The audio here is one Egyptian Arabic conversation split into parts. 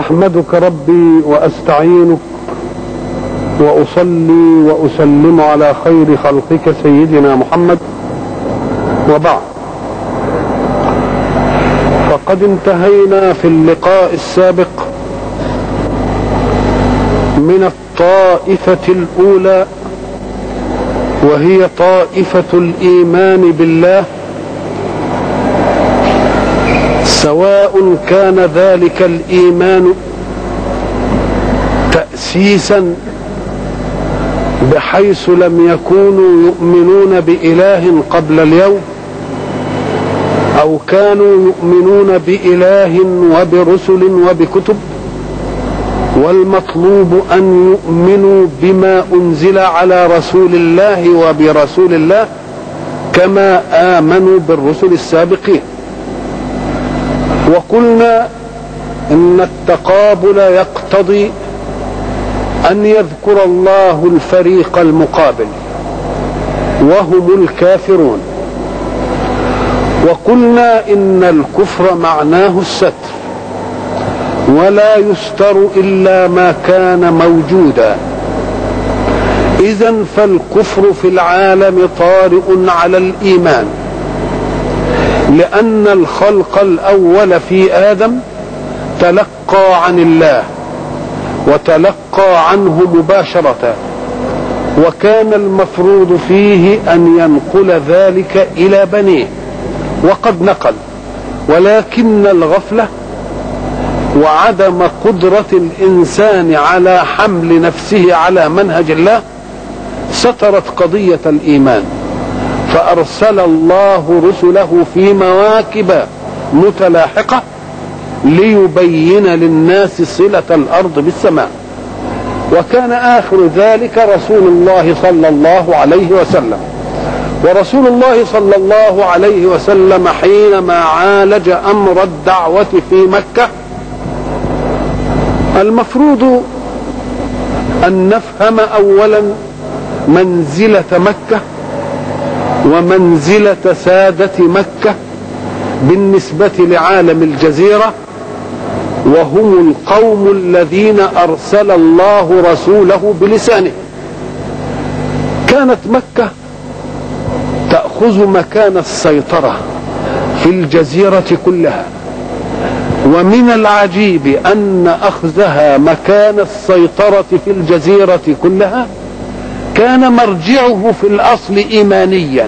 احمدك ربي واستعينك واصلي واسلم على خير خلقك سيدنا محمد وبعد فقد انتهينا في اللقاء السابق من الطائفه الاولى وهي طائفه الايمان بالله سواء كان ذلك الايمان تاسيسا بحيث لم يكونوا يؤمنون باله قبل اليوم او كانوا يؤمنون باله وبرسل وبكتب والمطلوب ان يؤمنوا بما انزل على رسول الله وبرسول الله كما امنوا بالرسل السابقين وقلنا ان التقابل يقتضي ان يذكر الله الفريق المقابل وهم الكافرون وقلنا ان الكفر معناه الستر ولا يستر الا ما كان موجودا اذا فالكفر في العالم طارئ على الايمان لان الخلق الاول في ادم تلقى عن الله وتلقى عنه مباشره وكان المفروض فيه ان ينقل ذلك الى بنيه وقد نقل ولكن الغفله وعدم قدره الانسان على حمل نفسه على منهج الله سترت قضيه الايمان فارسل الله رسله في مواكب متلاحقه ليبين للناس صله الارض بالسماء وكان اخر ذلك رسول الله صلى الله عليه وسلم ورسول الله صلى الله عليه وسلم حينما عالج امر الدعوه في مكه المفروض ان نفهم اولا منزله مكه ومنزله ساده مكه بالنسبه لعالم الجزيره وهم القوم الذين ارسل الله رسوله بلسانه كانت مكه تاخذ مكان السيطره في الجزيره كلها ومن العجيب ان اخذها مكان السيطره في الجزيره كلها كان مرجعه في الاصل ايمانيا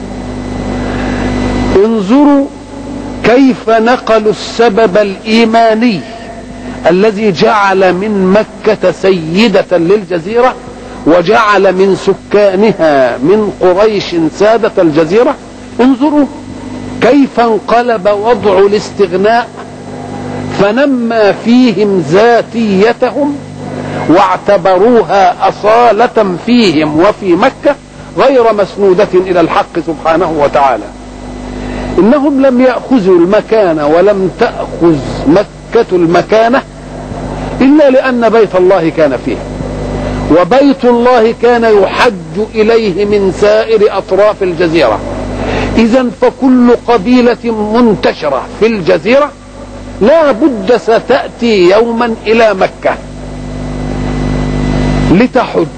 انظروا كيف نقلوا السبب الايماني الذي جعل من مكه سيده للجزيره وجعل من سكانها من قريش ساده الجزيره انظروا كيف انقلب وضع الاستغناء فنمى فيهم ذاتيتهم واعتبروها اصاله فيهم وفي مكه غير مسنوده الى الحق سبحانه وتعالى انهم لم ياخذوا المكان ولم تاخذ مكه المكانه الا لان بيت الله كان فيه وبيت الله كان يحج اليه من سائر اطراف الجزيره اذا فكل قبيله منتشره في الجزيره لا بد ستاتي يوما الى مكه لتحج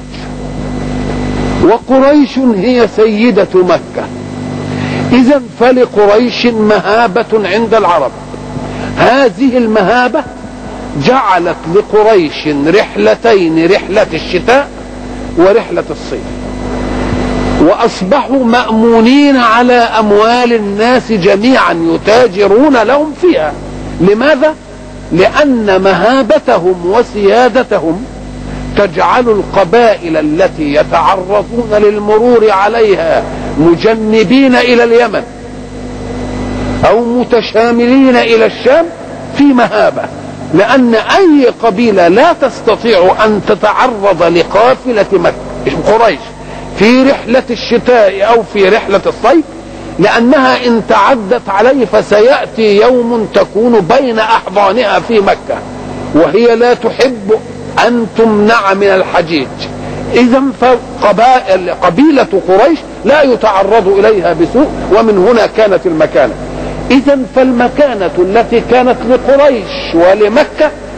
وقريش هي سيده مكه اذا فلقريش مهابه عند العرب هذه المهابه جعلت لقريش رحلتين رحله الشتاء ورحله الصيف واصبحوا مامونين على اموال الناس جميعا يتاجرون لهم فيها لماذا لان مهابتهم وسيادتهم تجعل القبائل التي يتعرضون للمرور عليها مجنبين الى اليمن او متشاملين الى الشام في مهابه لان اي قبيله لا تستطيع ان تتعرض لقافله مكه قريش في رحله الشتاء او في رحله الصيف لانها ان تعدت عليه فسياتي يوم تكون بين احضانها في مكه وهي لا تحب ان تمنع من الحجيج اذا فقبائل قبيله قريش لا يتعرض اليها بسوء ومن هنا كانت المكانه اذا فالمكانه التي كانت لقريش ولمكه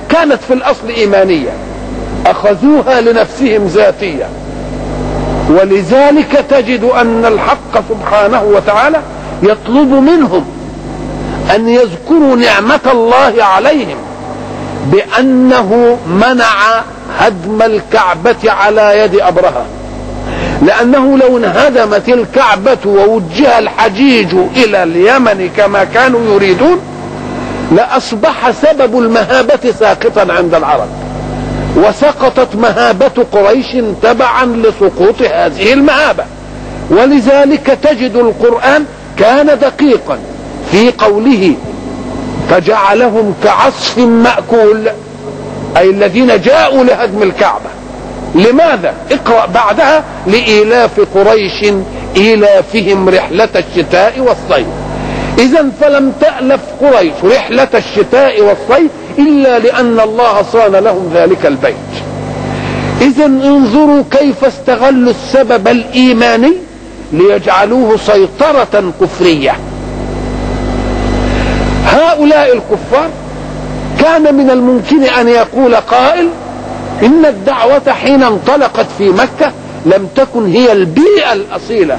كانت في الأصل إيمانية أخذوها لنفسهم ذاتية ولذلك تجد أن الحق سبحانه وتعالى يطلب منهم أن يذكروا نعمة الله عليهم بأنه منع هدم الكعبة على يد أبرهة لأنه لو انهدمت الكعبة ووجه الحجيج إلى اليمن كما كانوا يريدون لأصبح سبب المهابة ساقطا عند العرب وسقطت مهابة قريش تبعا لسقوط هذه المهابة ولذلك تجد القرآن كان دقيقا في قوله فجعلهم كعصف مأكول أي الذين جاءوا لهدم الكعبة لماذا اقرأ بعدها لإيلاف قريش إيلافهم رحلة الشتاء والصيف إذا فلم تألف قريش رحلة الشتاء والصيف إلا لأن الله صان لهم ذلك البيت إذا انظروا كيف استغلوا السبب الإيماني ليجعلوه سيطرة كفرية هؤلاء الكفار كان من الممكن أن يقول قائل إن الدعوة حين انطلقت في مكة لم تكن هي البيئة الأصيلة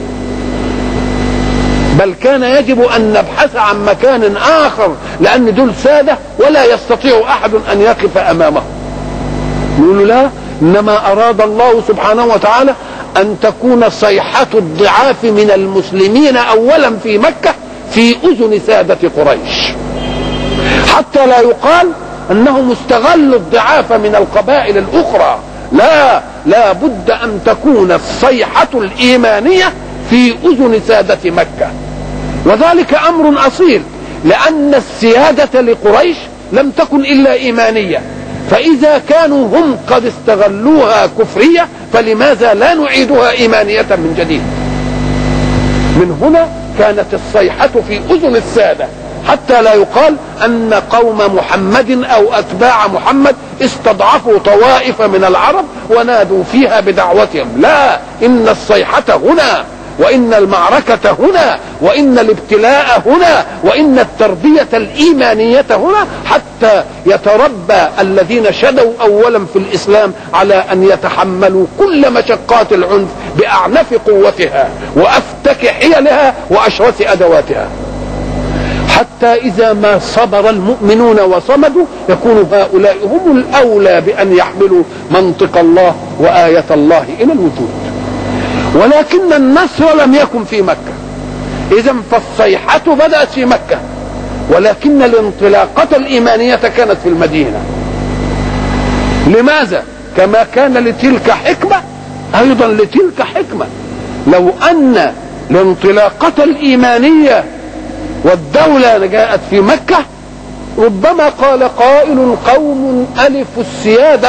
بل كان يجب أن نبحث عن مكان آخر لأن دول سادة ولا يستطيع أحد أن يقف أمامهم يقول لا إنما أراد الله سبحانه وتعالى أن تكون صيحة الضعاف من المسلمين أولا في مكة في أذن سادة قريش حتى لا يقال أنهم استغلوا الضعاف من القبائل الأخرى لا لا بد أن تكون الصيحة الإيمانية في أذن سادة مكة وذلك أمر أصيل لأن السيادة لقريش لم تكن إلا إيمانية فإذا كانوا هم قد استغلوها كفرية فلماذا لا نعيدها إيمانية من جديد من هنا كانت الصيحة في أذن السادة حتى لا يقال أن قوم محمد أو أتباع محمد استضعفوا طوائف من العرب ونادوا فيها بدعوتهم لا إن الصيحة هنا وإن المعركة هنا وإن الابتلاء هنا وإن التربية الإيمانية هنا حتى يتربى الذين شدوا أولا في الإسلام على أن يتحملوا كل مشقات العنف بأعنف قوتها وأفتك حيلها وأشرس أدواتها حتى إذا ما صبر المؤمنون وصمدوا يكون هؤلاء هم الأولى بأن يحملوا منطق الله وآية الله إلى الوجود ولكن النصر لم يكن في مكة إذا فالصيحة بدأت في مكة ولكن الانطلاقة الإيمانية كانت في المدينة لماذا؟ كما كان لتلك حكمة أيضا لتلك حكمة لو أن الانطلاقة الإيمانية والدولة جاءت في مكة ربما قال قائل قوم ألفوا السيادة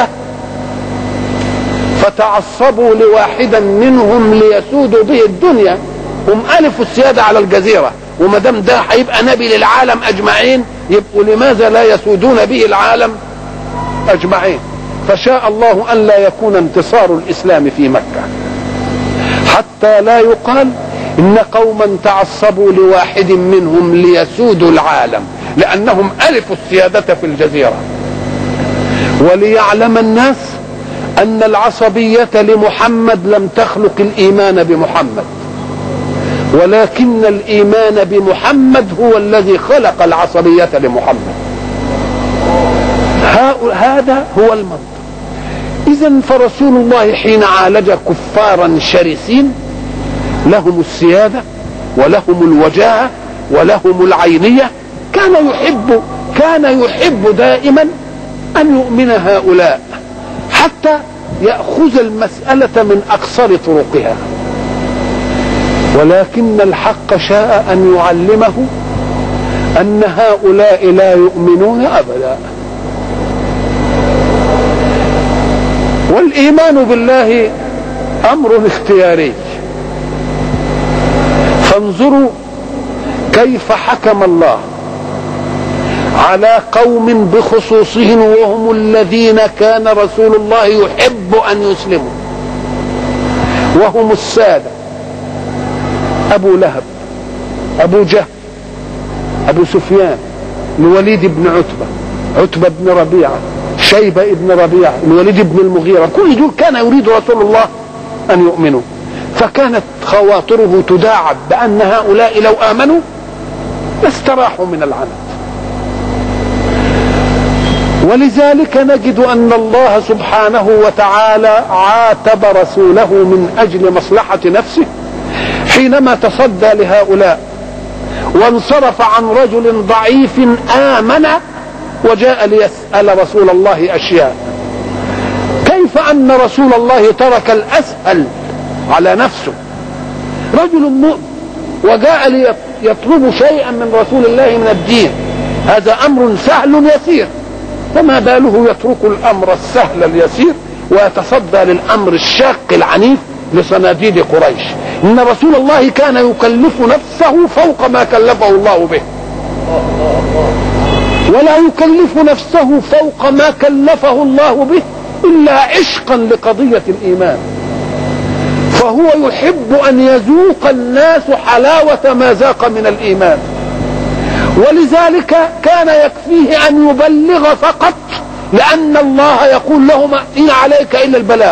فتعصبوا لواحدا منهم ليسودوا به الدنيا هم ألفوا السيادة على الجزيرة وما دام ده هيبقى نبي للعالم أجمعين يبقوا لماذا لا يسودون به العالم أجمعين فشاء الله أن لا يكون انتصار الإسلام في مكة حتى لا يقال إن قوما تعصبوا لواحد منهم ليسودوا العالم لأنهم ألفوا السيادة في الجزيرة وليعلم الناس أن العصبية لمحمد لم تخلق الإيمان بمحمد ولكن الإيمان بمحمد هو الذي خلق العصبية لمحمد هذا هو المنطق إذا فرسول الله حين عالج كفارا شرسين لهم السيادة ولهم الوجاهة ولهم العينية كان يحب كان يحب دائما أن يؤمن هؤلاء حتى يأخذ المسألة من أقصر طرقها ولكن الحق شاء أن يعلمه أن هؤلاء لا يؤمنون أبدا والإيمان بالله أمر اختياري فانظروا كيف حكم الله على قوم بخصوصهم وهم الذين كان رسول الله يحب ان يسلموا وهم الساده ابو لهب ابو جهل ابو سفيان الوليد بن عتبه عتبة بن ربيعة شيبة بن ربيعة الوليد بن المغيرة كل دول كان يريد رسول الله أن يؤمنوا فكانت خواطره تداعب بأن هؤلاء لو آمنوا لاستراحوا من العنت ولذلك نجد أن الله سبحانه وتعالى عاتب رسوله من أجل مصلحة نفسه حينما تصدى لهؤلاء وانصرف عن رجل ضعيف آمن وجاء ليسأل رسول الله أشياء كيف أن رسول الله ترك الأسهل على نفسه رجل مؤمن وجاء ليطلب شيئا من رسول الله من الدين هذا أمر سهل يسير فما باله يترك الأمر السهل اليسير ويتصدى للأمر الشاق العنيف لصناديد قريش إن رسول الله كان يكلف نفسه فوق ما كلفه الله به ولا يكلف نفسه فوق ما كلفه الله به إلا عشقا لقضية الإيمان فهو يحب أن يذوق الناس حلاوة ما ذاق من الإيمان ولذلك كان يكفيه أن يبلغ فقط لأن الله يقول له ما إن عليك إلا البلاغ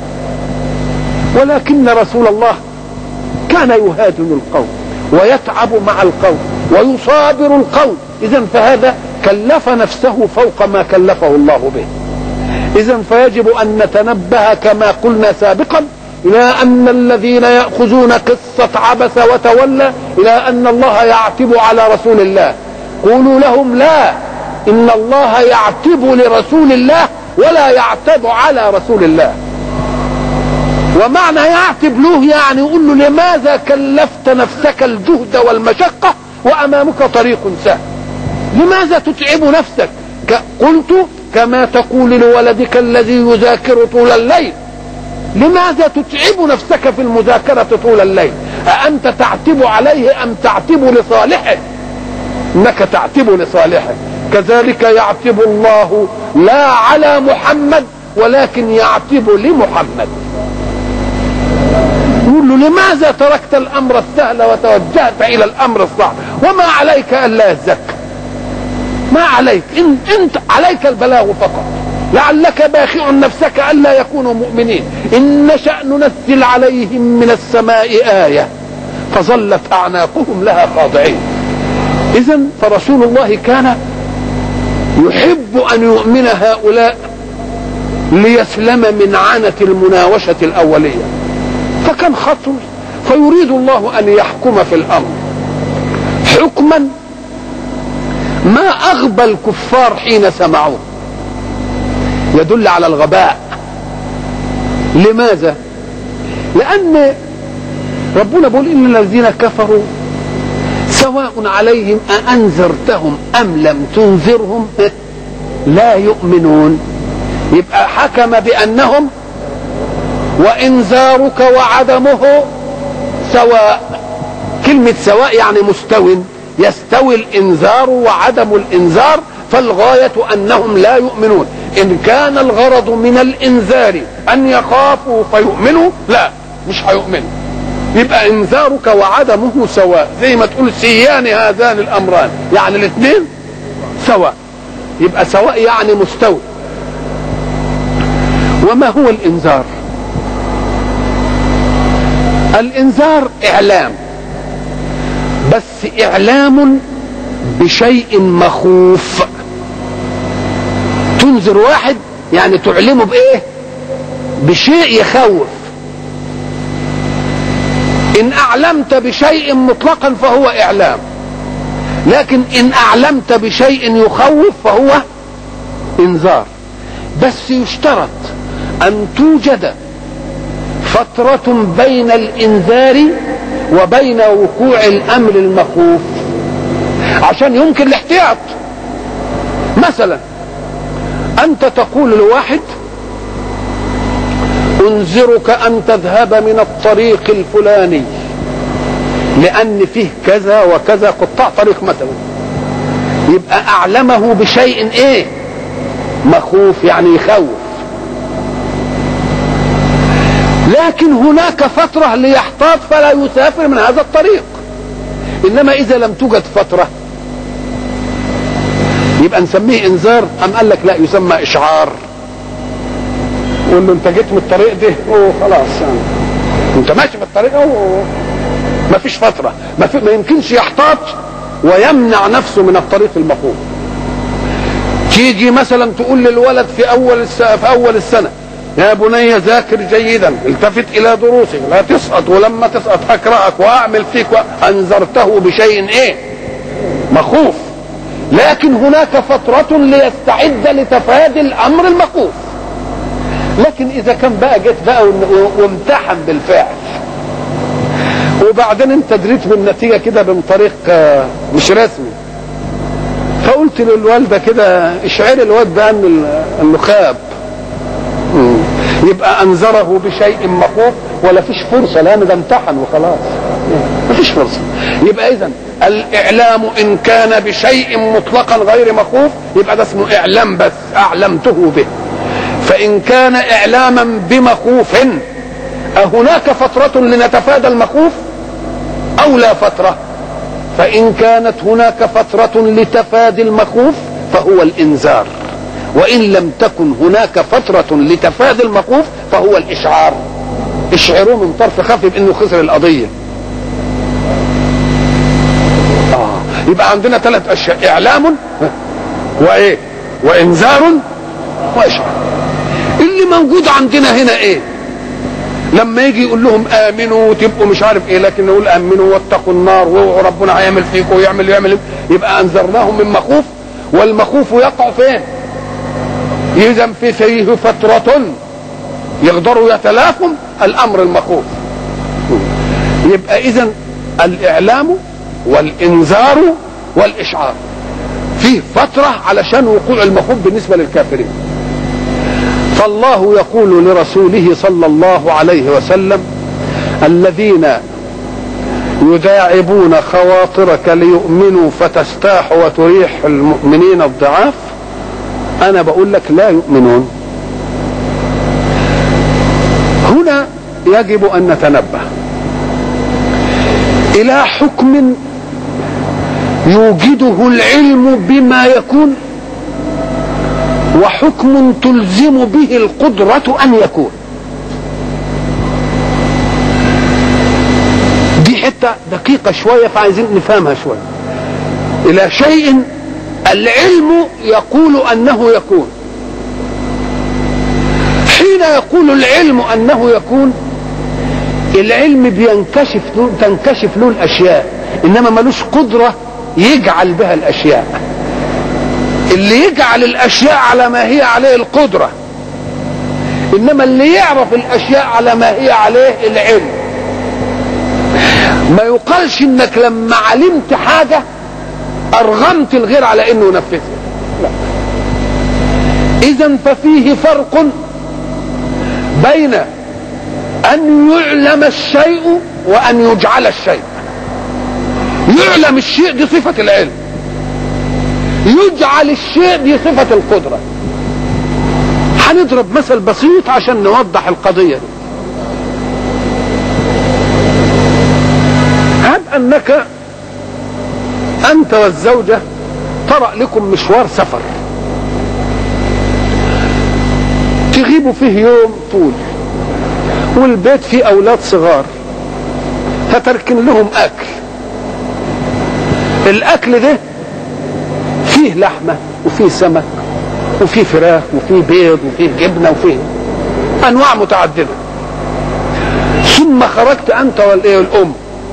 ولكن رسول الله كان يهادن القوم ويتعب مع القوم ويصابر القوم إذا فهذا كلف نفسه فوق ما كلفه الله به إذا فيجب أن نتنبه كما قلنا سابقا إلى أن الذين يأخذون قصة عبس وتولى إلى أن الله يعتب على رسول الله قولوا لهم لا إن الله يعتب لرسول الله ولا يعتب على رسول الله ومعنى يعتب له يعني يقول له لماذا كلفت نفسك الجهد والمشقة وأمامك طريق سهل لماذا تتعب نفسك قلت كما تقول لولدك الذي يذاكر طول الليل لماذا تتعب نفسك في المذاكرة طول الليل أأنت تعتب عليه أم تعتب لصالحه إنك تعتب لصالحه كذلك يعتب الله لا على محمد ولكن يعتب لمحمد يقول له لماذا تركت الامر السهل وتوجهت الى الامر الصعب وما عليك الا يزكى ما عليك إن انت عليك البلاغ فقط لعلك باخع نفسك الا يكونوا مؤمنين ان نشا ننزل عليهم من السماء ايه فظلت اعناقهم لها خاضعين اذا فرسول الله كان يحب ان يؤمن هؤلاء ليسلم من عنة المناوشة الأولية فكان خطر فيريد الله أن يحكم في الأمر حكما ما أغبى الكفار حين سمعوه يدل على الغباء لماذا لأن ربنا بيقول إن الذين كفروا سواء عليهم أأنذرتهم أم لم تنذرهم لا يؤمنون يبقى حكم بأنهم وإنذارك وعدمه سواء كلمة سواء يعني مستو يستوي الإنذار وعدم الإنذار فالغاية أنهم لا يؤمنون إن كان الغرض من الإنذار أن يخافوا فيؤمنوا لا مش هيؤمنوا يبقى انذارك وعدمه سواء زي ما تقول سيان هذان الامران يعني الاثنين سواء يبقى سواء يعني مستوي وما هو الانذار الانذار اعلام بس اعلام بشيء مخوف تنذر واحد يعني تعلمه بايه بشيء يخوف ان اعلمت بشيء مطلقا فهو اعلام لكن ان اعلمت بشيء يخوف فهو انذار بس يشترط ان توجد فترة بين الانذار وبين وقوع الامر المخوف عشان يمكن الاحتياط مثلا انت تقول لواحد انذرك ان تذهب من الطريق الفلاني لان فيه كذا وكذا قطاع طريق مثلا يبقى اعلمه بشيء ايه مخوف يعني يخوف لكن هناك فترة ليحتاط فلا يسافر من هذا الطريق انما اذا لم توجد فترة يبقى نسميه انذار ام قال لك لا يسمى اشعار قول له انت جيت من الطريق ده وخلاص يعني انت ماشي في الطريق ما فيش فتره ما, في ما يمكنش يحتاط ويمنع نفسه من الطريق المخوف تيجي مثلا تقول للولد في اول الس... في اول السنه يا بني ذاكر جيدا التفت الى دروسك لا تسقط ولما تسقط اكرهك واعمل فيك انذرته بشيء ايه مخوف لكن هناك فترة ليستعد لتفادي الامر المخوف لكن اذا كان بقى جيت بقى وامتحن بالفعل وبعدين انت دريت بالنتيجة كده من طريق مش رسمي فقلت للوالدة كده اشعري الواد بقى انه خاب يبقى انذره بشيء مخوف ولا فيش فرصه لان ده امتحن وخلاص ما فيش فرصه يبقى اذا الاعلام ان كان بشيء مطلقا غير مخوف يبقى ده اسمه اعلام بس اعلمته به فان كان اعلاما بمخوف اهناك فتره لنتفادى المخوف او لا فتره فان كانت هناك فتره لتفادي المخوف فهو الانذار وإن لم تكن هناك فترة لتفادي المخوف فهو الإشعار اشعروه من طرف خفي بأنه خسر القضية آه. يبقى عندنا ثلاث أشياء إعلام وإيه وإنذار وإشعار اللي موجود عندنا هنا إيه لما يجي يقول لهم امنوا وتبقوا مش عارف ايه لكن نقول امنوا واتقوا النار واوعوا ربنا هيعمل فيكم ويعمل يعمل يبقى انذرناهم من مخوف والمخوف يقع فين؟ اذا في فيه فترة يقدروا يتلافوا الامر المخوف يبقى اذا الاعلام والانذار والاشعار فيه فترة علشان وقوع المخوف بالنسبة للكافرين فالله يقول لرسوله صلى الله عليه وسلم الذين يداعبون خواطرك ليؤمنوا فتستاح وتريح المؤمنين الضعاف انا بقول لك لا يؤمنون هنا يجب ان نتنبه الى حكم يوجده العلم بما يكون وحكم تلزم به القدرة أن يكون دي حتة دقيقة شوية فعايزين نفهمها شوية إلى شيء العلم يقول انه يكون حين يقول العلم انه يكون العلم بينكشف له تنكشف له الاشياء انما ملوش قدره يجعل بها الاشياء اللي يجعل الاشياء على ما هي عليه القدره انما اللي يعرف الاشياء على ما هي عليه العلم ما يقالش انك لما علمت حاجه ارغمت الغير على انه ينفذها لا اذا ففيه فرق بين ان يعلم الشيء وان يجعل الشيء يعلم الشيء دي صفة العلم يجعل الشيء دي صفة القدرة هنضرب مثل بسيط عشان نوضح القضية دي هب انك انت والزوجة طرأ لكم مشوار سفر تغيبوا فيه يوم طول والبيت فيه اولاد صغار فتركن لهم اكل الاكل ده فيه لحمه وفيه سمك وفيه فراخ وفيه بيض وفيه جبنه وفيه انواع متعدده ثم خرجت انت والايه الام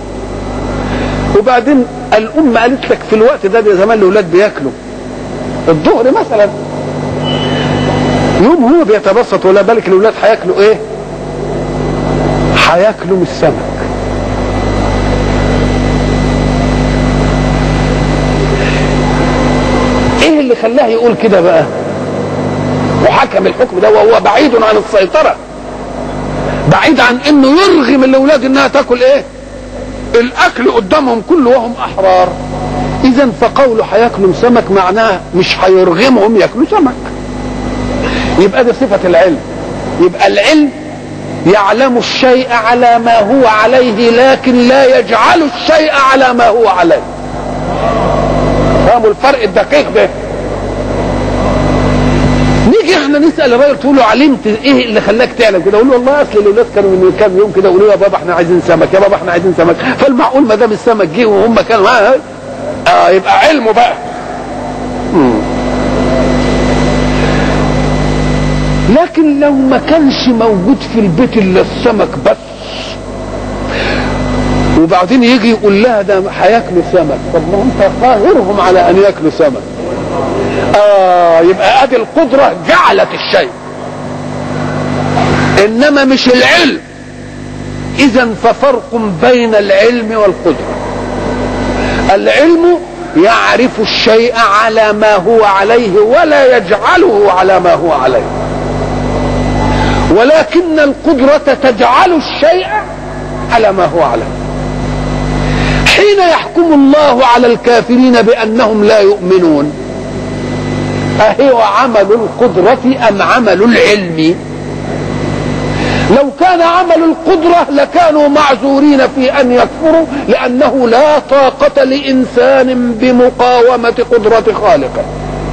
وبعدين الام قالت لك في الوقت ده, ده زمان الاولاد بياكلوا الظهر مثلا يوم هو بيتبسط ولا بالك الاولاد هياكلوا ايه هياكلوا من السمك ايه اللي خلاه يقول كده بقى وحكم الحكم ده وهو بعيد عن السيطره بعيد عن انه يرغم الاولاد انها تاكل ايه الاكل قدامهم كله وهم احرار اذا فقوله هياكلوا سمك معناه مش هيرغمهم ياكلوا سمك يبقى دي صفه العلم يبقى العلم يعلم الشيء على ما هو عليه لكن لا يجعل الشيء على ما هو عليه فهموا الفرق الدقيق ده نسال الراجل تقول له علمت ايه اللي خلاك تعلم كده يقول له والله اصل الاولاد كانوا من كام يوم كده يقولوا يا بابا احنا عايزين سمك يا بابا احنا عايزين سمك فالمعقول ما دام السمك جه وهم كانوا معاه اه يبقى علمه بقى مم. لكن لو ما كانش موجود في البيت الا السمك بس وبعدين يجي يقول لها ده هياكلوا سمك طب ما انت قاهرهم على ان ياكلوا سمك اه يبقى ادي القدره جعلت الشيء انما مش العلم اذا ففرق بين العلم والقدره العلم يعرف الشيء على ما هو عليه ولا يجعله على ما هو عليه ولكن القدرة تجعل الشيء على ما هو عليه حين يحكم الله على الكافرين بأنهم لا يؤمنون أهو عمل القدرة أم عمل العلم لو كان عمل القدرة لكانوا معذورين في أن يكفروا لأنه لا طاقة لإنسان بمقاومة قدرة خالقه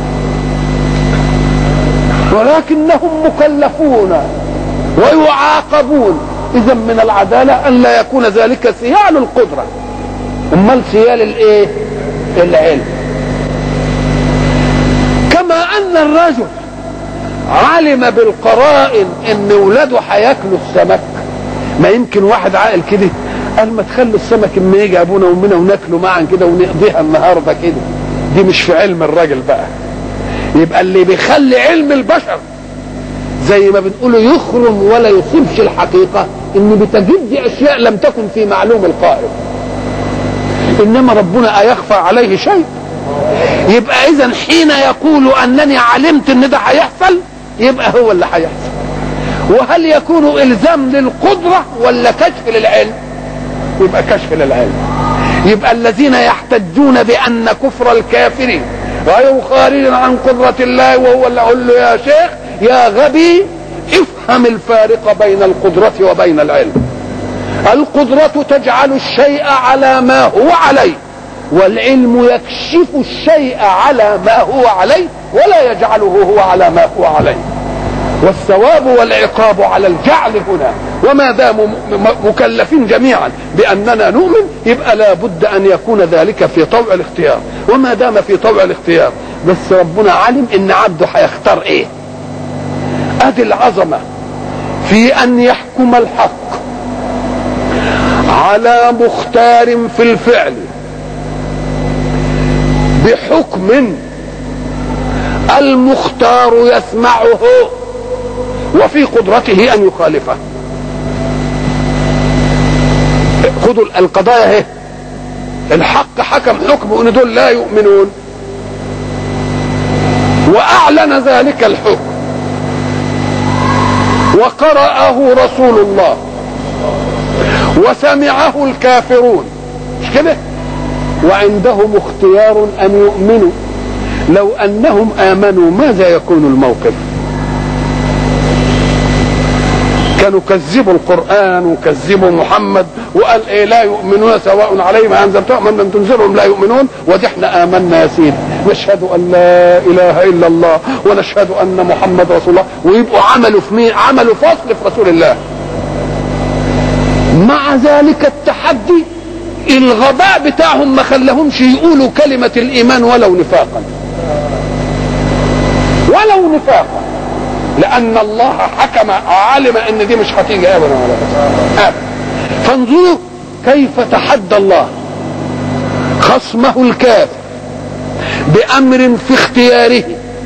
ولكنهم مكلفون ويعاقبون إذا من العدالة أن لا يكون ذلك سيال القدرة أمال سيال الإيه؟ العلم كما أن الرجل علم بالقرائن ان ولاده هياكلوا السمك ما يمكن واحد عاقل كده قال ما تخلوا السمك اما يجي ابونا وامنا وناكله معا كده ونقضيها النهارده كده دي مش في علم الراجل بقى يبقى اللي بيخلي علم البشر زي ما بنقوله يخرم ولا يصيبش الحقيقة ان بتجد اشياء لم تكن في معلوم القائل انما ربنا ايخفى عليه شيء يبقى اذا حين يقول انني علمت ان ده هيحصل يبقى هو اللي هيحصل وهل يكون الزام للقدره ولا كشف للعلم يبقى كشف للعلم يبقى الذين يحتجون بان كفر الكافرين غير خارج عن قدرة الله وهو اللي اقول له يا شيخ يا غبي افهم الفارق بين القدرة وبين العلم القدرة تجعل الشيء على ما هو عليه والعلم يكشف الشيء على ما هو عليه ولا يجعله هو على ما هو عليه والثواب والعقاب على الجعل هنا وما داموا مكلفين جميعا باننا نؤمن يبقى لا بد ان يكون ذلك في طوع الاختيار وما دام في طوع الاختيار بس ربنا علم ان عبده هيختار ايه ادي العظمه في ان يحكم الحق على مختار في الفعل بحكم المختار يسمعه وفي قدرته ان يخالفه خذوا القضايا اهي الحق حكم حكم ان دول لا يؤمنون واعلن ذلك الحكم وقرأه رسول الله وسمعه الكافرون مش كده وعندهم اختيار ان يؤمنوا لو انهم امنوا ماذا يكون الموقف كانوا كذبوا القرآن وكذبوا محمد وقال ايه لا يؤمنون سواء عليهم انزلتهم ام لم تنزلهم لا يؤمنون ودي احنا امنا يا سيدي نشهد ان لا اله الا الله ونشهد ان محمد رسول الله ويبقوا عملوا في مين عملوا فصل في رسول الله مع ذلك التحدي الغباء بتاعهم ما خلاهمش يقولوا كلمة الإيمان ولو نفاقا ولو نفاقا لأن الله حكم علم أن دي مش هتيجي أبدا ولا أبدا فانظروا كيف تحدى الله خصمه الكافر بأمر في اختياره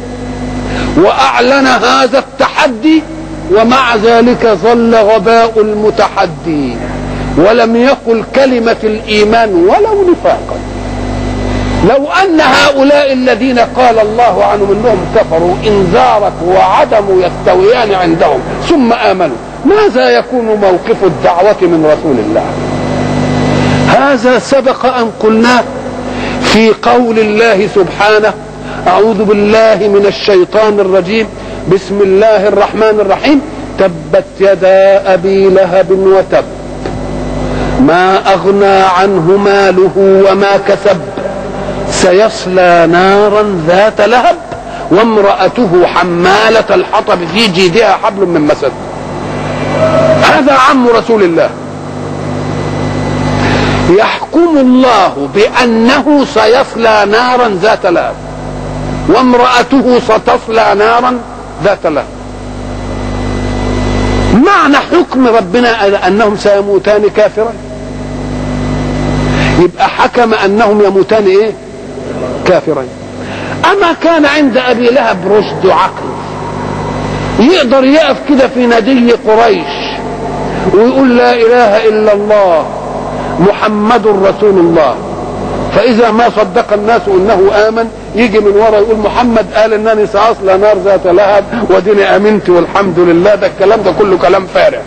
وأعلن هذا التحدي ومع ذلك ظل غباء المتحدي ولم يقل كلمة الإيمان ولو نفاقا لو أن هؤلاء الذين قال الله عنهم أنهم كفروا إنذارك وعدم يستويان عندهم ثم آمنوا ماذا يكون موقف الدعوة من رسول الله هذا سبق أن قلناه في قول الله سبحانه أعوذ بالله من الشيطان الرجيم بسم الله الرحمن الرحيم تبت يدا أبي لهب وتب ما أغنى عنه ماله وما كسب سيصلى نارا ذات لهب وامرأته حمالة الحطب في جيدها حبل من مسد هذا عم رسول الله يحكم الله بأنه سيصلى نارا ذات لهب وامرأته ستصلى نارا ذات لهب معنى حكم ربنا أنهم سيموتان كافرا يبقى حكم أنهم يموتان إيه كافرين أما كان عند أبي لهب رشد عقل يقدر يقف كده في ندي قريش ويقول لا إله إلا الله محمد رسول الله فإذا ما صدق الناس أنه آمن يجي من ورا يقول محمد قال انني ساصلى نار ذات لهب وديني امنت والحمد لله ده الكلام ده كله كلام فارغ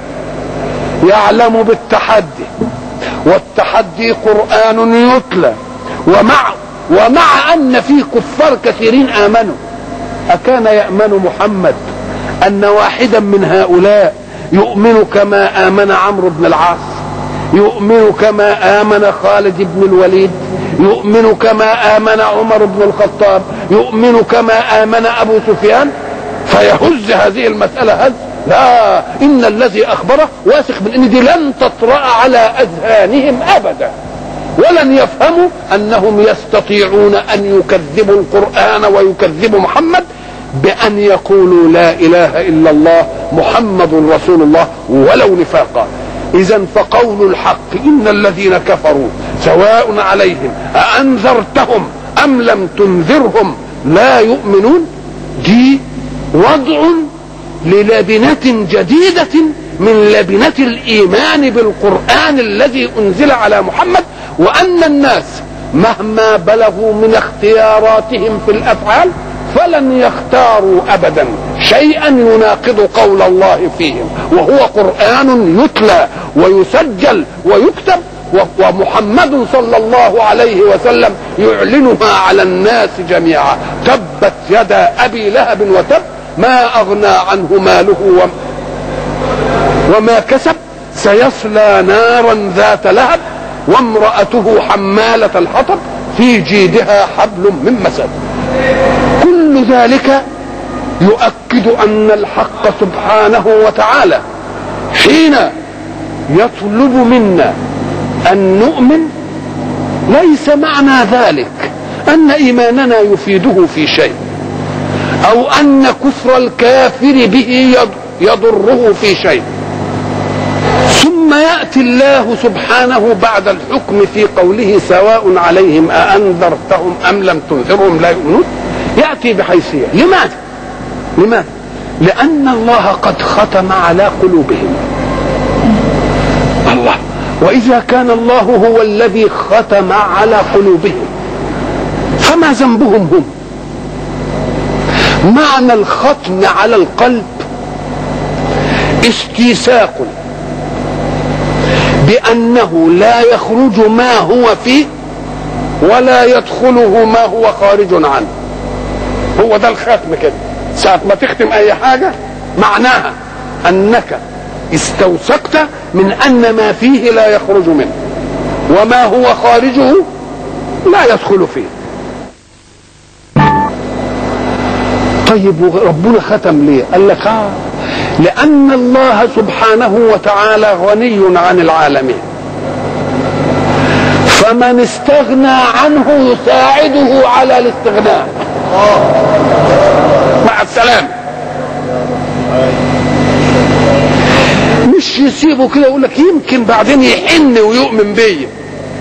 يعلم بالتحدي والتحدي قران يتلى ومع ومع ان في كفار كثيرين امنوا اكان يامن محمد ان واحدا من هؤلاء يؤمن كما امن عمرو بن العاص يؤمن كما امن خالد بن الوليد يؤمن كما آمن عمر بن الخطاب يؤمن كما آمن أبو سفيان فيهز هذه المسألة هز لا إن الذي أخبره واثق من أن دي لن تطرأ على أذهانهم أبدا ولن يفهموا أنهم يستطيعون أن يكذبوا القرآن ويكذبوا محمد بأن يقولوا لا إله إلا الله محمد رسول الله ولو نفاقا إذا فقول الحق إن الذين كفروا سواء عليهم أأنذرتهم أم لم تنذرهم لا يؤمنون دي وضع للبنة جديدة من لبنة الإيمان بالقرآن الذي أنزل على محمد وأن الناس مهما بلغوا من اختياراتهم في الأفعال فلن يختاروا أبدا شيئا يناقض قول الله فيهم وهو قرآن يتلى ويسجل ويكتب ومحمد صلى الله عليه وسلم يعلنها على الناس جميعا تبت يدا ابي لهب وتب ما اغنى عنه ماله وما كسب سيصلى نارا ذات لهب وامرأته حمالة الحطب في جيدها حبل من مسد كل ذلك يؤكد أن الحق سبحانه وتعالى حين يطلب منا أن نؤمن ليس معنى ذلك أن إيماننا يفيده في شيء أو أن كفر الكافر به يضره في شيء ثم يأتي الله سبحانه بعد الحكم في قوله سواء عليهم أأنذرتهم أم لم تنذرهم لا يؤمنون يأتي بحيثية لماذا لماذا لأن الله قد ختم على قلوبهم الله وإذا كان الله هو الذي ختم على قلوبهم فما ذنبهم هم معنى الختم على القلب استيثاق بأنه لا يخرج ما هو فيه ولا يدخله ما هو خارج عنه هو ده الختم كده ساعة ما تختم أي حاجة معناها أنك استوثقت من ان ما فيه لا يخرج منه وما هو خارجه لا يدخل فيه طيب ربنا ختم ليه قال لك آه لان الله سبحانه وتعالى غني عن العالمين فمن استغنى عنه يساعده على الاستغناء مع السلامه مش يسيبه كده يقول لك يمكن بعدين يحن ويؤمن بيا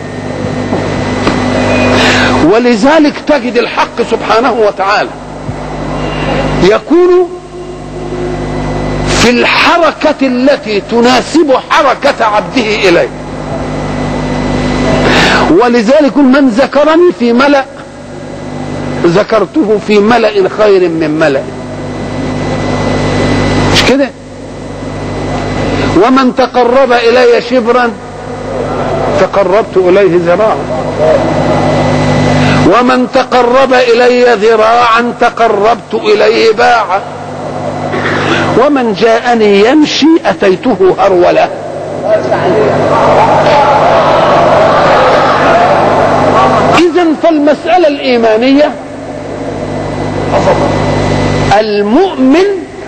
ولذلك تجد الحق سبحانه وتعالى يكون في الحركة التي تناسب حركة عبده إليه ولذلك من ذكرني في ملأ ذكرته في ملأ خير من ملأ مش كده ومن تقرب الي شبرا تقربت اليه ذراعا ومن تقرب الي ذراعا تقربت اليه باعا ومن جاءني يمشي اتيته هروله اذا فالمساله الايمانيه المؤمن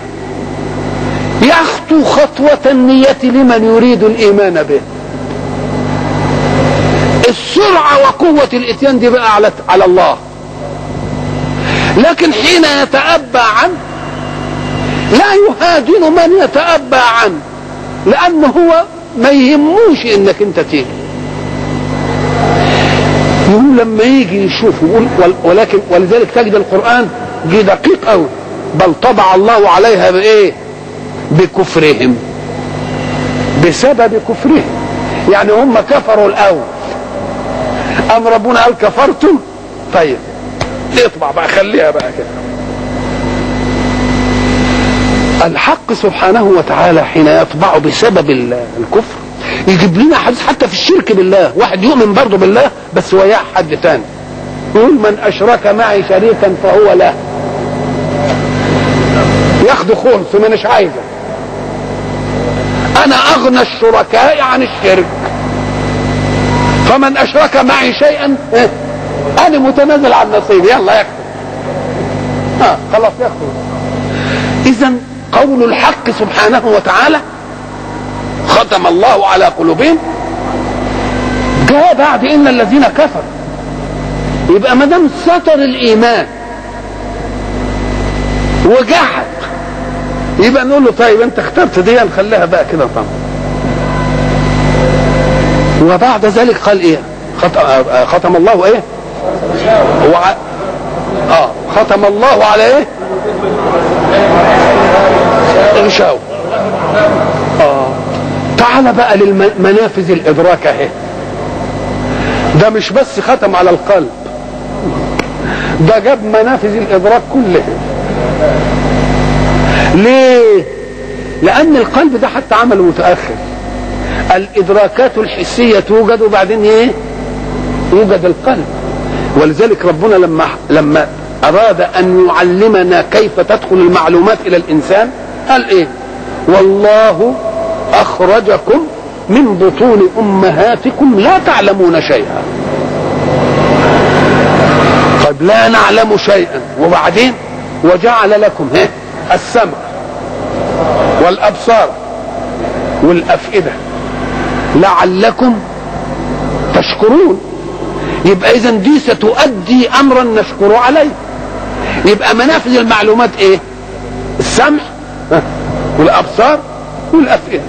يخطو خطوة النية لمن يريد الإيمان به السرعة وقوة الإتيان دي بقى على على الله لكن حين يتأبى عنه لا يهاجن من يتأبى عنه لأنه هو ما يهموش إنك أنت تيجي يقول لما يجي يشوف يقول ولكن ولذلك تجد القرآن جه دقيق قوي بل طبع الله عليها بإيه؟ بكفرهم بسبب كفرهم يعني هم كفروا الأول أم ربنا قال كفرتم طيب اطبع بقى خليها بقى كده الحق سبحانه وتعالى حين يطبع بسبب الكفر يجيب لنا حديث حتى في الشرك بالله واحد يؤمن برضه بالله بس وياه حد تاني يقول من اشرك معي شريكا فهو له ياخد خلص مانيش عايزه انا اغنى الشركاء عن الشرك فمن اشرك معي شيئا انا متنازل عن نصيبي يلا ياخد ها خلاص ياخد اذا قول الحق سبحانه وتعالى ختم الله على قلوبهم جاء بعد ان الذين كفروا يبقى ما دام ستر الايمان وجحد يبقى نقول له طيب انت اخترت دي نخليها بقى كده طبعا وبعد ذلك قال ايه ختم, ختم الله ايه وع... اه ختم الله على ايه غشاوة اه تعال بقى للمنافذ الادراك اهي ده مش بس ختم على القلب ده جاب منافذ الادراك كلها ليه لان القلب ده حتى عمله متاخر الادراكات الحسيه توجد وبعدين ايه يوجد القلب ولذلك ربنا لما لما اراد ان يعلمنا كيف تدخل المعلومات الى الانسان قال ايه والله اخرجكم من بطون امهاتكم لا تعلمون شيئا طيب لا نعلم شيئا وبعدين وجعل لكم ها السمع والابصار والافئده لعلكم تشكرون يبقى اذا دي ستؤدي امرا نشكر عليه يبقى منافذ المعلومات ايه السمع والابصار والافئده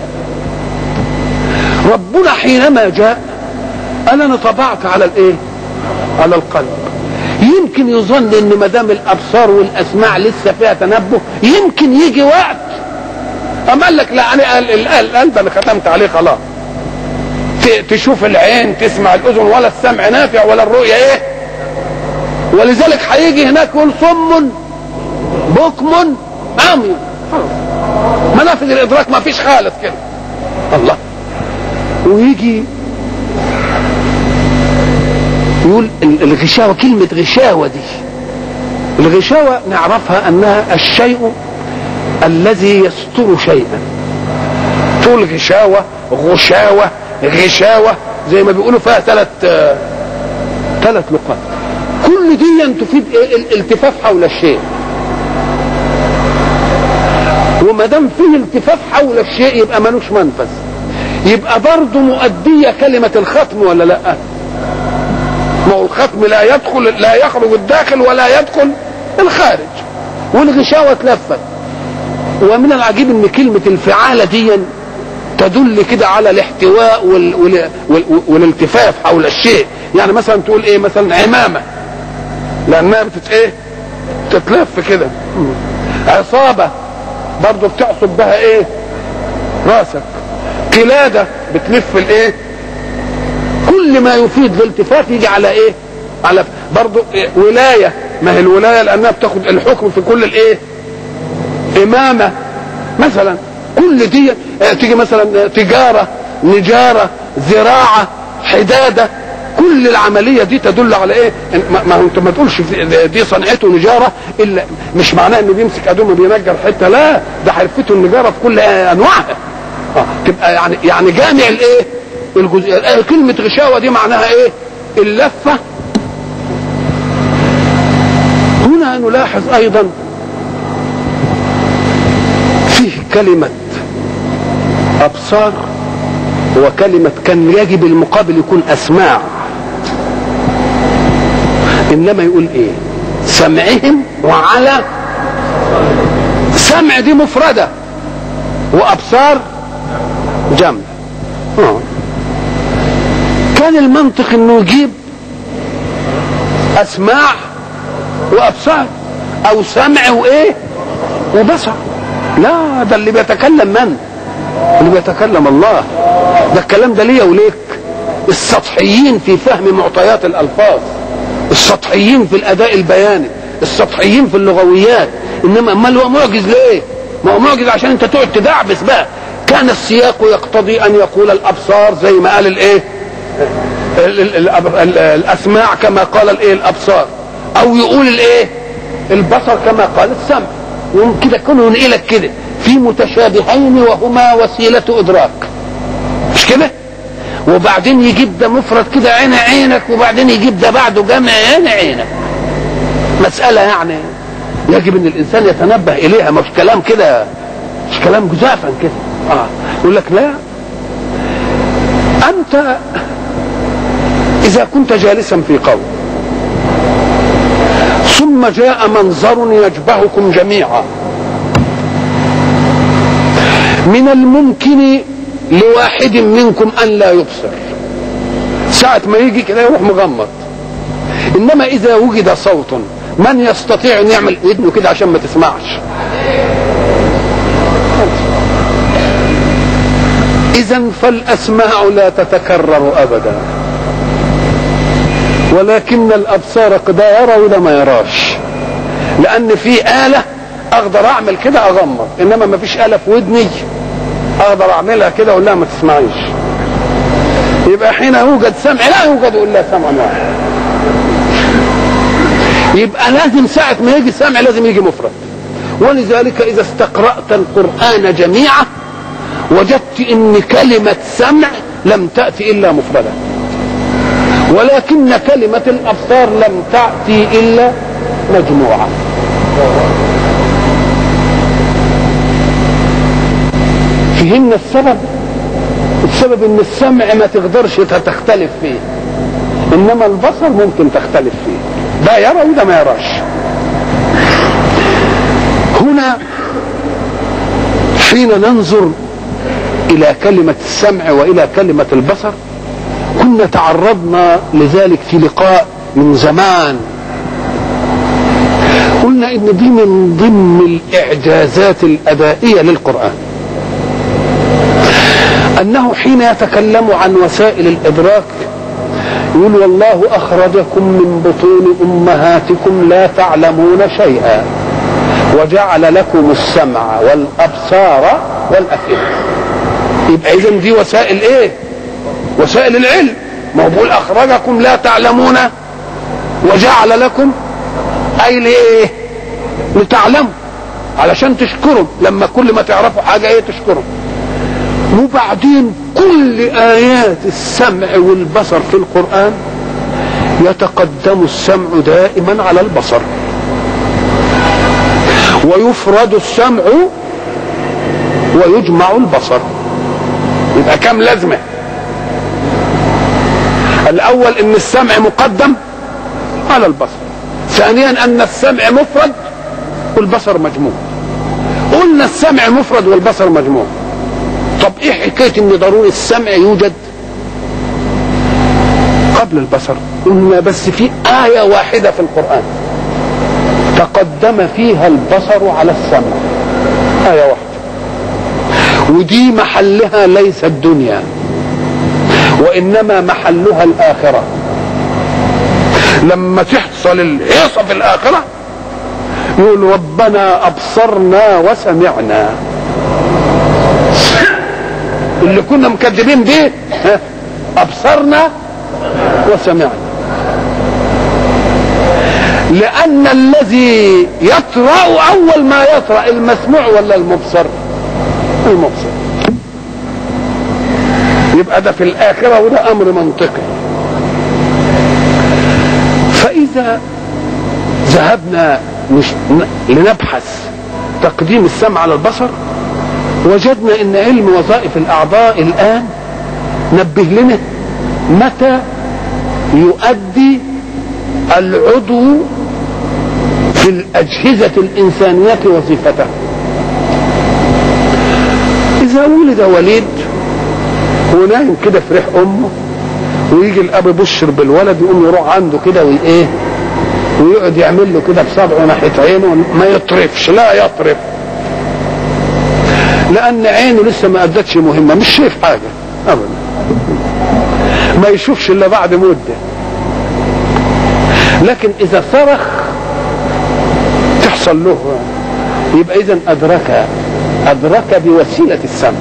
ربنا حينما جاء قال انا طبعت على الايه على القلب يمكن يظن ان ما دام الابصار والاسماع لسه فيها تنبه يمكن يجي وقت اما قال لك لا انا القلب انا ختمت عليه خلاص تشوف العين تسمع الاذن ولا السمع نافع ولا الرؤيه ايه ولذلك هيجي هناك يقول صم بكم عمي منافذ الادراك ما فيش خالص كده الله ويجي يقول الغشاوة كلمة غشاوة دي الغشاوة نعرفها أنها الشيء الذي يستر شيئا تقول غشاوة غشاوة غشاوة زي ما بيقولوا فيها ثلاث ثلاث لقاط كل دي تفيد الالتفاف حول الشيء وما دام فيه التفاف حول الشيء يبقى ملوش منفذ يبقى برضه مؤدية كلمة الختم ولا لا ما هو الختم لا يدخل لا يخرج الداخل ولا يدخل الخارج والغشاوة اتلفت ومن العجيب ان كلمة الفعالة دي تدل كده على الاحتواء وال... وال... وال... والالتفاف حول الشيء يعني مثلا تقول ايه مثلا عمامة لانها بتت ايه تتلف كده عصابة برضه بتعصب بها ايه راسك قلادة بتلف الايه كل ما يفيد الالتفاف يجي على ايه على برضه إيه؟ ولاية ما هي الولاية لانها بتاخد الحكم في كل الايه امامة مثلا كل دي تيجي مثلا تجارة نجارة زراعة حدادة كل العملية دي تدل على ايه ما انت ما تقولش دي صنعته نجارة الا مش معناه انه بيمسك ادومه بينجر حتة لا ده حرفته النجارة في كل انواعها اه تبقى يعني يعني جامع الايه الجزئية كلمة غشاوة دي معناها ايه اللفة هنا نلاحظ ايضا كلمة أبصار وكلمة كان يجب المقابل يكون أسماع إنما يقول إيه سمعهم وعلى سمع دي مفردة وأبصار جمع آه. كان المنطق انه يجيب اسماع وابصار او سمع وايه وبصر لا ده اللي بيتكلم من اللي بيتكلم الله ده الكلام ده ليا وليك السطحيين في فهم معطيات الالفاظ السطحيين في الاداء البياني السطحيين في اللغويات انما امال هو معجز ليه ما هو معجز عشان انت تقعد تدعبس بقى كان السياق يقتضي ان يقول الابصار زي ما قال الايه ال- ال- ال- ال- الاسماع كما قال الايه الابصار او يقول الايه البصر كما قال السمع يقوم كده كله ينقلك كده في متشابهين وهما وسيله ادراك مش كده وبعدين يجيب ده مفرد كده عين عينك وبعدين يجيب ده بعده جمع عين عينك مسألة يعني يجب ان الانسان يتنبه اليها مش كلام كده مش كلام جزافا كده اه يقول لك لا انت اذا كنت جالسا في قوم ثم جاء منظر يشبهكم جميعا من الممكن لواحد منكم ان لا يبصر ساعة ما يجي كده يروح مغمض انما اذا وجد صوت من يستطيع ان يعمل ودنه كده عشان ما تسمعش اذا فالاسماع لا تتكرر ابدا ولكن الابصار قد يرى ولا ما يراش لان في اله اقدر اعمل كده اغمض انما ما فيش اله في ودني اقدر اعملها كده اقول لها ما تسمعيش يبقى حين يوجد سمع لا يوجد الا سمع واحد يبقى لازم ساعة ما يجي سمع لازم يجي مفرد ولذلك إذا استقرأت القرآن جميعا وجدت إن كلمة سمع لم تأتي إلا مفردة ولكن كلمة الأبصار لم تأتي إلا مجموعة فهمنا السبب السبب ان السمع ما تقدرش تختلف فيه انما البصر ممكن تختلف فيه ده يرى وده ما يراش هنا حين ننظر الى كلمة السمع والى كلمة البصر كنا تعرضنا لذلك في لقاء من زمان قلنا ان دي من ضمن الاعجازات الادائية للقرآن انه حين يتكلم عن وسائل الادراك يقول والله اخرجكم من بطون امهاتكم لا تعلمون شيئا وجعل لكم السمع والابصار والافئده يبقى اذا دي وسائل ايه وسائل العلم ما هو بيقول اخرجكم لا تعلمون وجعل لكم اي لايه لتعلموا علشان تشكروا لما كل ما تعرفوا حاجه ايه تشكروا وبعدين كل ايات السمع والبصر في القران يتقدم السمع دائما على البصر ويفرد السمع ويجمع البصر يبقى كم لازمه الاول ان السمع مقدم على البصر ثانيا ان السمع مفرد والبصر مجموع قلنا السمع مفرد والبصر مجموع طب ايه حكايه ان ضروري السمع يوجد قبل البصر قلنا بس في ايه واحده في القران تقدم فيها البصر على السمع ايه واحده ودي محلها ليس الدنيا وانما محلها الاخره لما تحصل الهيصه في الاخره يقول ربنا ابصرنا وسمعنا اللي كنا مكذبين به ابصرنا وسمعنا لان الذي يطرا اول ما يطرا المسموع ولا المبصر المبصر يبقى ده في الاخره وده امر منطقي فاذا ذهبنا مش لنبحث تقديم السمع على البصر وجدنا ان علم وظائف الاعضاء الان نبه لنا متى يؤدي العضو في الاجهزه الانسانيه وظيفته اذا ولد وليد ونايم كده في ريح امه ويجي الاب يبشر بالولد يقوم يروح عنده كده وايه ويقعد يعمل له كده بصبعه ناحيه عينه ما يطرفش لا يطرف لان عينه لسه ما ادتش مهمه مش شايف حاجه ابدا ما يشوفش الا بعد مده لكن اذا صرخ تحصل له يبقى اذا ادرك ادرك بوسيله السمع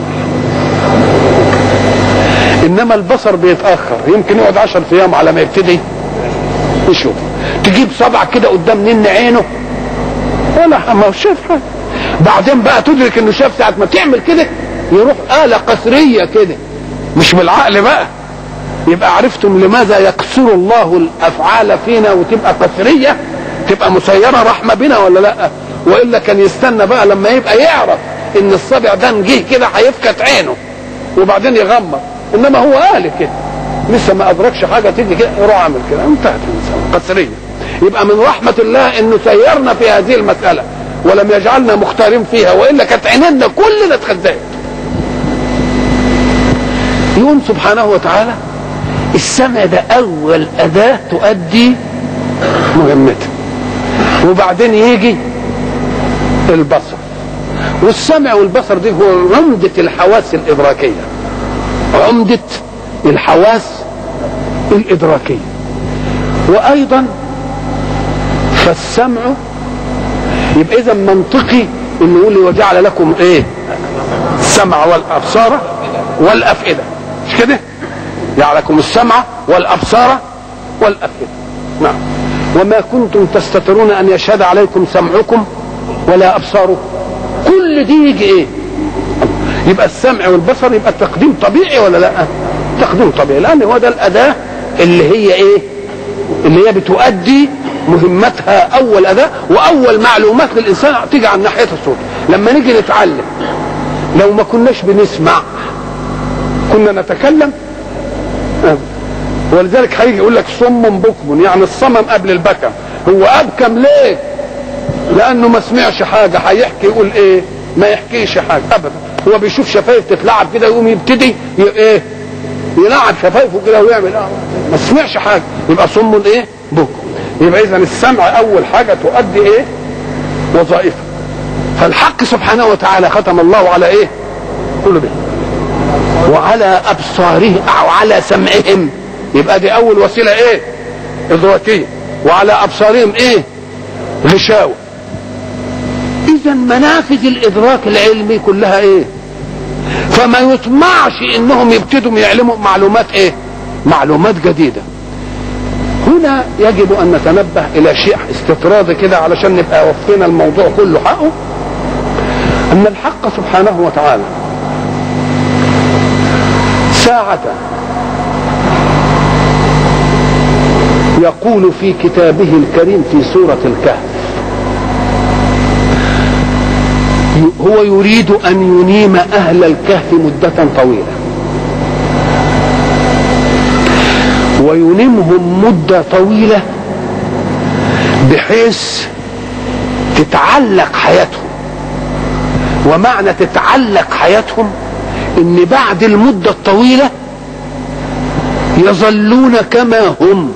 انما البصر بيتاخر يمكن يقعد عشر ايام على ما يبتدي يشوف تجيب صبع كده قدام نن عينه ولا ما هو شايف حاجه بعدين بقى تدرك انه شاف ساعه ما تعمل كده يروح آلة قصرية كده مش بالعقل بقى يبقى عرفتم لماذا يقصر الله الافعال فينا وتبقى قصرية تبقى مسيرة رحمة بنا ولا لا والا كان يستنى بقى لما يبقى يعرف ان الصبع ده جه كده هيفكت عينه وبعدين يغمض انما هو قال كده لسه ما ادركش حاجه تيجي كده يروح عامل كده انتهت المساله قصريه يبقى من رحمه الله انه سيرنا في هذه المساله ولم يجعلنا مختارين فيها والا كانت عيننا كلنا اتخزقت يقول سبحانه وتعالى السمع ده اول اداه تؤدي مهمتها وبعدين يجي البصر والسمع والبصر دي هو عمدة الحواس الإدراكية عمدة الحواس الإدراكية وأيضا فالسمع يبقى إذا منطقي إنه يقول لي وجعل لكم إيه السمع والأبصار والأفئدة مش كده جعل لكم السمع والأبصار والأفئدة نعم وما كنتم تستترون أن يشهد عليكم سمعكم ولا أبصاركم كل دي يجي ايه يبقى السمع والبصر يبقى التقديم طبيعي ولا لا تقديم طبيعي لان هو ده الاداه اللي هي ايه اللي هي بتؤدي مهمتها اول اداه واول معلومات للانسان تيجي عن ناحيه الصوت لما نيجي نتعلم لو ما كناش بنسمع كنا نتكلم ولذلك هيجي يقول لك صم بكم يعني الصمم قبل البكم هو ابكم ليه لانه ما سمعش حاجه هيحكي يقول ايه ما يحكيش حاجه ابدا هو بيشوف شفايف تتلعب كده يقوم يبتدي ي- ايه يلعب شفايفه كده ويعمل اه ما سمعش حاجه يبقى صم ايه بكم يبقى اذا السمع اول حاجه تؤدي ايه وظائفها فالحق سبحانه وتعالى ختم الله على ايه كل به وعلى ابصارهم او على سمعهم يبقى دي اول وسيله ايه ادراكيه وعلى ابصارهم ايه غشاوه اذا منافذ الادراك العلمي كلها ايه فما يطمعش انهم يبتدوا يعلموا معلومات ايه معلومات جديده هنا يجب ان نتنبه الى شيء استطراد كده علشان نبقى وفينا الموضوع كله حقه ان الحق سبحانه وتعالى ساعة يقول في كتابه الكريم في سورة الكهف هو يريد أن ينيم أهل الكهف مدة طويلة وينيمهم مدة طويلة بحيث تتعلق حياتهم ومعنى تتعلق حياتهم ان بعد المدة الطويلة يظلون كما هم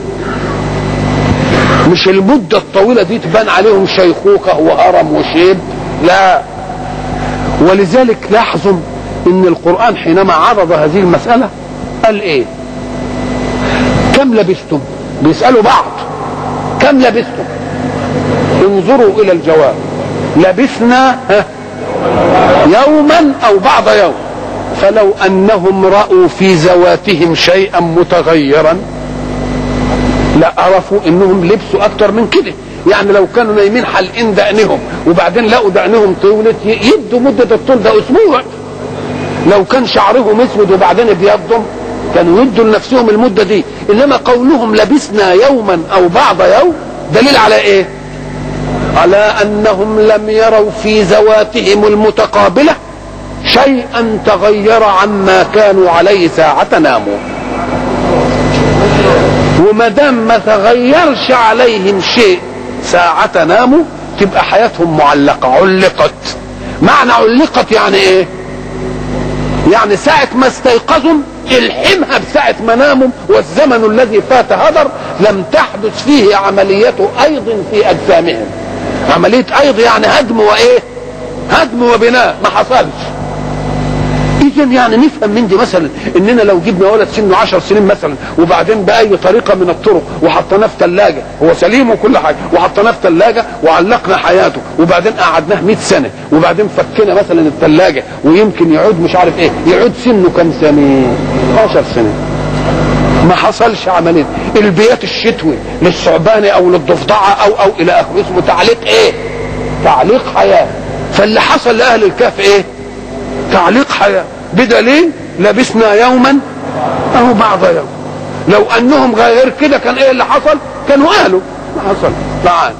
مش المدة الطويلة دي تبان عليهم شيخوخة وهرم وشيب لا ولذلك لاحظوا ان القرآن حينما عرض هذه المسألة قال ايه كم لبستم بيسألوا بعض كم لبستم انظروا الى الجواب لبثنا ها يوما او بعض يوم فلو انهم راوا في ذواتهم شيئا متغيرا لعرفوا انهم لبسوا اكتر من كده يعني لو كانوا نايمين حلقين دقنهم وبعدين لقوا دقنهم طولت يدوا مده الطول ده اسبوع لو كان شعرهم اسود وبعدين ابيضهم كانوا يدوا لنفسهم المده دي انما قولهم لبسنا يوما او بعض يوم دليل على ايه على انهم لم يروا في ذواتهم المتقابله شيئا تغير عما كانوا عليه ساعة ناموا وما دام ما تغيرش عليهم شيء ساعة ناموا تبقى حياتهم معلقة علقت معنى علقت يعني ايه يعني ساعة ما استيقظوا الحمها بساعة ما ناموا والزمن الذي فات هدر لم تحدث فيه عملية أيض في أجسامهم عملية أيض يعني هدم وإيه هدم وبناء ما حصلش اذا يعني نفهم من دي مثلا اننا لو جبنا ولد سنه 10 سنين مثلا وبعدين باي طريقه من الطرق وحطيناه في ثلاجه هو سليم وكل حاجه وحطيناه في ثلاجه وعلقنا حياته وبعدين قعدناه 100 سنه وبعدين فكنا مثلا الثلاجه ويمكن يعود مش عارف ايه يعود سنه كم سنه 10 سنه ما حصلش عمليه البيات الشتوي للثعبان او للضفدعه او او الى اخره اسمه تعليق ايه تعليق حياه فاللي حصل لاهل الكهف ايه تعليق حياه بدليل لبسنا يوما او بعض يوم لو انهم غير كده كان ايه اللي حصل كانوا قالوا ما حصل تعال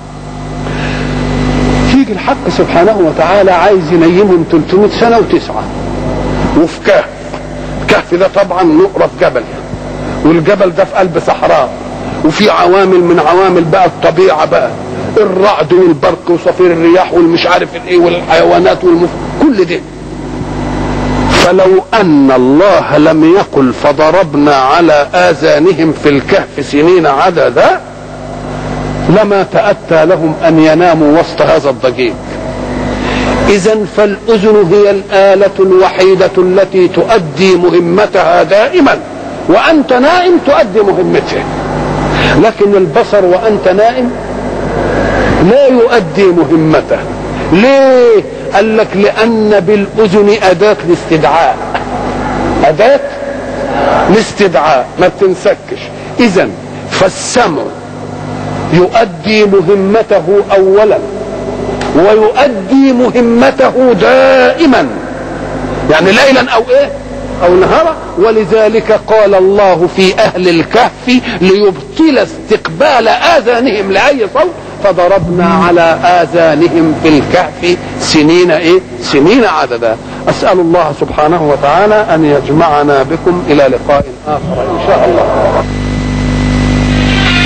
تيجي الحق سبحانه وتعالى عايز ينيمهم 300 سنه وتسعه وفي كهف الكهف ده طبعا نقرة في جبل والجبل ده في قلب صحراء وفي عوامل من عوامل بقى الطبيعه بقى الرعد والبرق وصفير الرياح والمش عارف الايه والحيوانات والمف... كل ده فلو ان الله لم يقل فضربنا على اذانهم في الكهف سنين عددا لما تاتى لهم ان يناموا وسط هذا الضجيج اذا فالاذن هي الاله الوحيده التي تؤدي مهمتها دائما وانت نائم تؤدي مهمته لكن البصر وانت نائم لا يؤدي مهمته ليه قال لك لان بالاذن اداه الاستدعاء اداه الاستدعاء ما بتنسكش اذا فالسمع يؤدي مهمته اولا ويؤدي مهمته دائما يعني ليلا او ايه او نهارا ولذلك قال الله في اهل الكهف ليبطل استقبال اذانهم لاي صوت فضربنا على اذانهم في الكهف سنين ايه سنين عددا اسال الله سبحانه وتعالى ان يجمعنا بكم الى لقاء اخر ان شاء الله